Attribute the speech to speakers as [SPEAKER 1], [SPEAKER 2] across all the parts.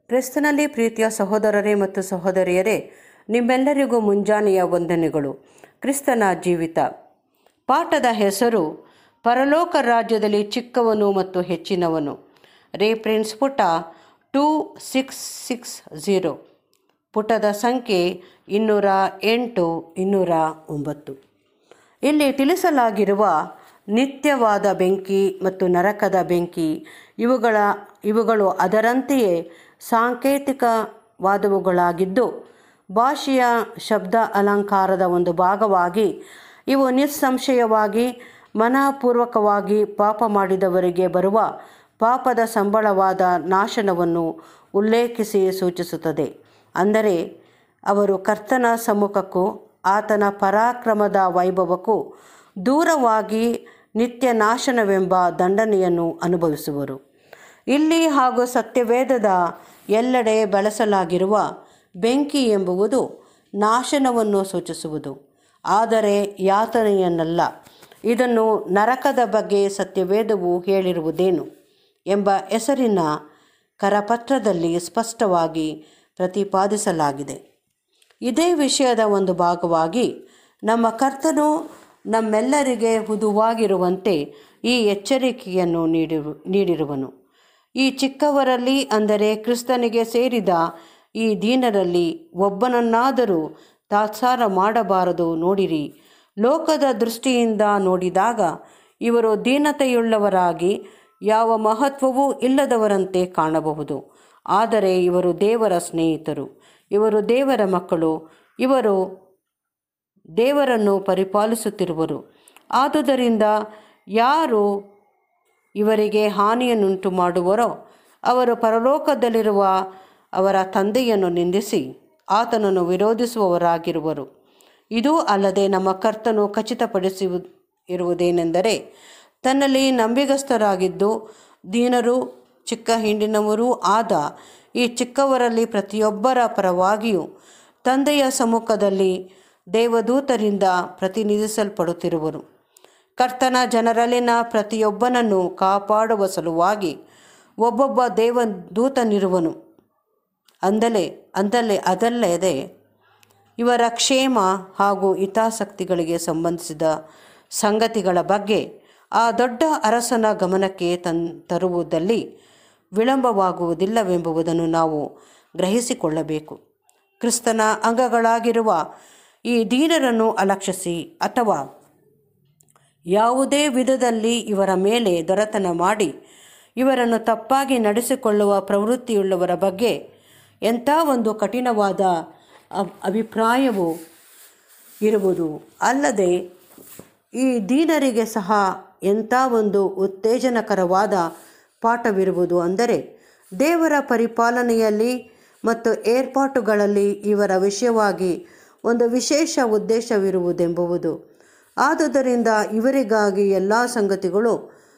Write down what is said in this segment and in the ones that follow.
[SPEAKER 1] ಕ್ರಿಸ್ತನಲ್ಲಿ ಪ್ರೀತಿಯ ಸಹೋದರರೇ ಮತ್ತು ಸಹೋದರಿಯರೇ ನಿಮ್ಮೆಲ್ಲರಿಗೂ ಮುಂಜಾನೆಯ ವಂದನೆಗಳು ಕ್ರಿಸ್ತನ ಜೀವಿತ ಪಾಠದ ಹೆಸರು ಪರಲೋಕ ರಾಜ್ಯದಲ್ಲಿ ಚಿಕ್ಕವನು ಮತ್ತು ಹೆಚ್ಚಿನವನು ರೇಫ್ರೆನ್ಸ್ ಪುಟ ಟೂ ಸಿಕ್ಸ್ ಸಿಕ್ಸ್ ಝೀರೋ ಪುಟದ ಸಂಖ್ಯೆ ಇನ್ನೂರ ಎಂಟು ಇನ್ನೂರ ಒಂಬತ್ತು ಇಲ್ಲಿ ತಿಳಿಸಲಾಗಿರುವ ನಿತ್ಯವಾದ ಬೆಂಕಿ ಮತ್ತು ನರಕದ ಬೆಂಕಿ ಇವುಗಳ ಇವುಗಳು ಅದರಂತೆಯೇ ಸಾಂಕೇತಿಕವಾದವುಗಳಾಗಿದ್ದು ಭಾಷೆಯ ಶಬ್ದ ಅಲಂಕಾರದ ಒಂದು ಭಾಗವಾಗಿ ಇವು ನಿಸ್ಸಂಶಯವಾಗಿ ಮನಪೂರ್ವಕವಾಗಿ ಪಾಪ ಮಾಡಿದವರಿಗೆ ಬರುವ ಪಾಪದ ಸಂಬಳವಾದ ನಾಶನವನ್ನು ಉಲ್ಲೇಖಿಸಿ ಸೂಚಿಸುತ್ತದೆ ಅಂದರೆ ಅವರು ಕರ್ತನ ಸಮ್ಮುಖಕ್ಕೂ ಆತನ ಪರಾಕ್ರಮದ ವೈಭವಕ್ಕೂ ದೂರವಾಗಿ ನಿತ್ಯ ನಾಶನವೆಂಬ ದಂಡನೆಯನ್ನು ಅನುಭವಿಸುವರು ಇಲ್ಲಿ ಹಾಗೂ ಸತ್ಯವೇದದ ಎಲ್ಲೆಡೆ ಬಳಸಲಾಗಿರುವ ಬೆಂಕಿ ಎಂಬುವುದು ನಾಶನವನ್ನು ಸೂಚಿಸುವುದು ಆದರೆ ಯಾತನೆಯನ್ನಲ್ಲ ಇದನ್ನು ನರಕದ ಬಗ್ಗೆ ಸತ್ಯವೇದವು ಹೇಳಿರುವುದೇನು ಎಂಬ ಹೆಸರಿನ ಕರಪತ್ರದಲ್ಲಿ ಸ್ಪಷ್ಟವಾಗಿ ಪ್ರತಿಪಾದಿಸಲಾಗಿದೆ ಇದೇ ವಿಷಯದ ಒಂದು ಭಾಗವಾಗಿ ನಮ್ಮ ಕರ್ತನು ನಮ್ಮೆಲ್ಲರಿಗೆ ಹುದುವಾಗಿರುವಂತೆ ಈ ಎಚ್ಚರಿಕೆಯನ್ನು ನೀಡಿರು ನೀಡಿರುವನು ಈ ಚಿಕ್ಕವರಲ್ಲಿ ಅಂದರೆ ಕ್ರಿಸ್ತನಿಗೆ ಸೇರಿದ ಈ ದೀನರಲ್ಲಿ ಒಬ್ಬನನ್ನಾದರೂ ತಾತ್ಸಾರ ಮಾಡಬಾರದು ನೋಡಿರಿ ಲೋಕದ ದೃಷ್ಟಿಯಿಂದ ನೋಡಿದಾಗ ಇವರು ದೀನತೆಯುಳ್ಳವರಾಗಿ ಯಾವ ಮಹತ್ವವೂ ಇಲ್ಲದವರಂತೆ ಕಾಣಬಹುದು ಆದರೆ ಇವರು ದೇವರ ಸ್ನೇಹಿತರು ಇವರು ದೇವರ ಮಕ್ಕಳು ಇವರು ದೇವರನ್ನು ಪರಿಪಾಲಿಸುತ್ತಿರುವರು ಆದುದರಿಂದ ಯಾರು ಇವರಿಗೆ ಹಾನಿಯನ್ನುಂಟು ಮಾಡುವರೋ ಅವರು ಪರಲೋಕದಲ್ಲಿರುವ ಅವರ ತಂದೆಯನ್ನು ನಿಂದಿಸಿ ಆತನನ್ನು ವಿರೋಧಿಸುವವರಾಗಿರುವರು ಇದೂ ಅಲ್ಲದೆ ನಮ್ಮ ಕರ್ತನು ಖಚಿತಪಡಿಸುವ ಇರುವುದೇನೆಂದರೆ ತನ್ನಲ್ಲಿ ನಂಬಿಗಸ್ತರಾಗಿದ್ದು ದೀನರು ಚಿಕ್ಕ ಹಿಂಡಿನವರೂ ಆದ ಈ ಚಿಕ್ಕವರಲ್ಲಿ ಪ್ರತಿಯೊಬ್ಬರ ಪರವಾಗಿಯೂ ತಂದೆಯ ಸಮ್ಮುಖದಲ್ಲಿ ದೇವದೂತರಿಂದ ಪ್ರತಿನಿಧಿಸಲ್ಪಡುತ್ತಿರುವರು ಕರ್ತನ ಜನರಲ್ಲಿನ ಪ್ರತಿಯೊಬ್ಬನನ್ನು ಕಾಪಾಡುವ ಸಲುವಾಗಿ ಒಬ್ಬೊಬ್ಬ ದೇವದೂತನಿರುವನು ಅಂದಲೇ ಅಂದಲೇ ಅದಲ್ಲದೆ ಇವರ ಕ್ಷೇಮ ಹಾಗೂ ಹಿತಾಸಕ್ತಿಗಳಿಗೆ ಸಂಬಂಧಿಸಿದ ಸಂಗತಿಗಳ ಬಗ್ಗೆ ಆ ದೊಡ್ಡ ಅರಸನ ಗಮನಕ್ಕೆ ತನ್ ತರುವುದಲ್ಲಿ ವಿಳಂಬವಾಗುವುದಿಲ್ಲವೆಂಬುದನ್ನು ನಾವು ಗ್ರಹಿಸಿಕೊಳ್ಳಬೇಕು ಕ್ರಿಸ್ತನ ಅಂಗಗಳಾಗಿರುವ ಈ ದೀನರನ್ನು ಅಲಕ್ಷಿಸಿ ಅಥವಾ ಯಾವುದೇ ವಿಧದಲ್ಲಿ ಇವರ ಮೇಲೆ ದೊರೆತನ ಮಾಡಿ ಇವರನ್ನು ತಪ್ಪಾಗಿ ನಡೆಸಿಕೊಳ್ಳುವ ಪ್ರವೃತ್ತಿಯುಳ್ಳವರ ಬಗ್ಗೆ ಎಂಥ ಒಂದು ಕಠಿಣವಾದ ಅಭಿಪ್ರಾಯವು ಇರುವುದು ಅಲ್ಲದೆ ಈ ದೀನರಿಗೆ ಸಹ ಎಂಥ ಒಂದು ಉತ್ತೇಜನಕರವಾದ ಪಾಠವಿರುವುದು ಅಂದರೆ ದೇವರ ಪರಿಪಾಲನೆಯಲ್ಲಿ ಮತ್ತು ಏರ್ಪಾಟುಗಳಲ್ಲಿ ಇವರ ವಿಷಯವಾಗಿ ಒಂದು ವಿಶೇಷ ಉದ್ದೇಶವಿರುವುದೆಂಬುದು ಆದುದರಿಂದ ಇವರಿಗಾಗಿ ಎಲ್ಲ ಸಂಗತಿಗಳು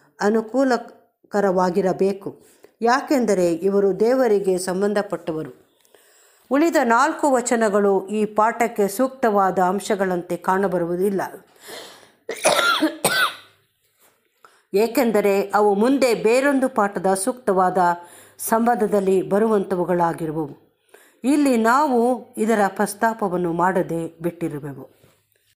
[SPEAKER 1] ಅನುಕೂಲಕರವಾಗಿರಬೇಕು ಯಾಕೆಂದರೆ ಇವರು ದೇವರಿಗೆ ಸಂಬಂಧಪಟ್ಟವರು ಉಳಿದ ನಾಲ್ಕು ವಚನಗಳು ಈ ಪಾಠಕ್ಕೆ ಸೂಕ್ತವಾದ ಅಂಶಗಳಂತೆ ಕಾಣಬರುವುದಿಲ್ಲ ಏಕೆಂದರೆ ಅವು ಮುಂದೆ ಬೇರೊಂದು ಪಾಠದ ಸೂಕ್ತವಾದ ಸಂಬಂಧದಲ್ಲಿ ಬರುವಂಥವುಗಳಾಗಿರುವವು ಇಲ್ಲಿ ನಾವು ಇದರ ಪ್ರಸ್ತಾಪವನ್ನು ಮಾಡದೆ ಬಿಟ್ಟಿರುವೆವು